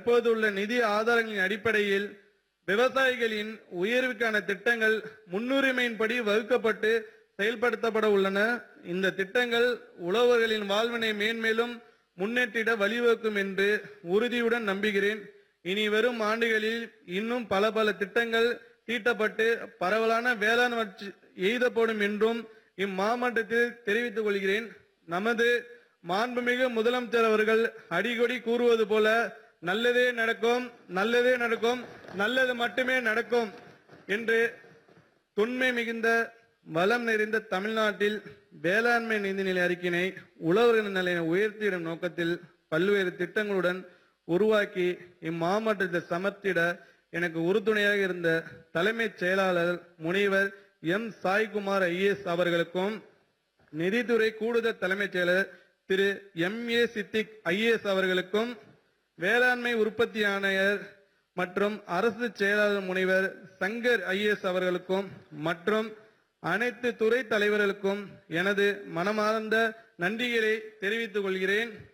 தற்போதுள்ள நிதி ஆதாரங்களின் அடிப்படையில் விவசாயிகளின் உயர்வுக்கான திட்டங்கள் முன்னுரிமையின்படி வகுக்கப்பட்டு செயல்படுத்தப்பட உள்ளன இந்த திட்டங்கள் உழவர்களின் வாழ்வினை மேன்மேலும் முன்னேற்றிட வழிவகுக்கும் என்று உறுதியுடன் நம்புகிறேன் இனி வரும் ஆண்டுகளில் இன்னும் பல பல திட்டங்கள் தீட்டப்பட்டு பரவலான வேளாண் வளர்ச்சி எய்தப்படும் என்றும் இம்மாமன்றத்தில் தெரிவித்துக் கொள்கிறேன் நமது மாண்புமிகு முதலமைச்சர் அவர்கள் அடிக்கடி கூறுவது போல நல்லதே நடக்கும் நல்லதே நடக்கும் நல்லது மட்டுமே நடக்கும் என்று தொன்மை மிகுந்த வளம் நிறைந்த தமிழ்நாட்டில் வேளாண்மை நிதிநிலை அறிக்கையினை உழவர்களின் நிலையை உயர்த்திடும் நோக்கத்தில் பல்வேறு திட்டங்களுடன் உருவாக்கி இம்மாவட்டத்தை சமர்த்திட எனக்கு உறுதுணையாக இருந்த தலைமைச் செயலாளர் முனைவர் எம் சாய்குமார் ஐஏஎஸ் அவர்களுக்கும் நிதித்துறை கூடுதல் தலைமைச் செயலர் Thiru M A Siddique IAS அவர்களுக்கும் வேளாண்மை உற்பத்தி ஆணையர் மற்றும் அரசு செயலாளர் முனைவர் சங்கர் ஐஏஎஸ் அவர்களுக்கும் மற்றும் அனைத்து துறை தலைவர்களுக்கும் எனது மனமார்ந்த நன்றிகளை தெரிவித்துக் கொள்கிறேன்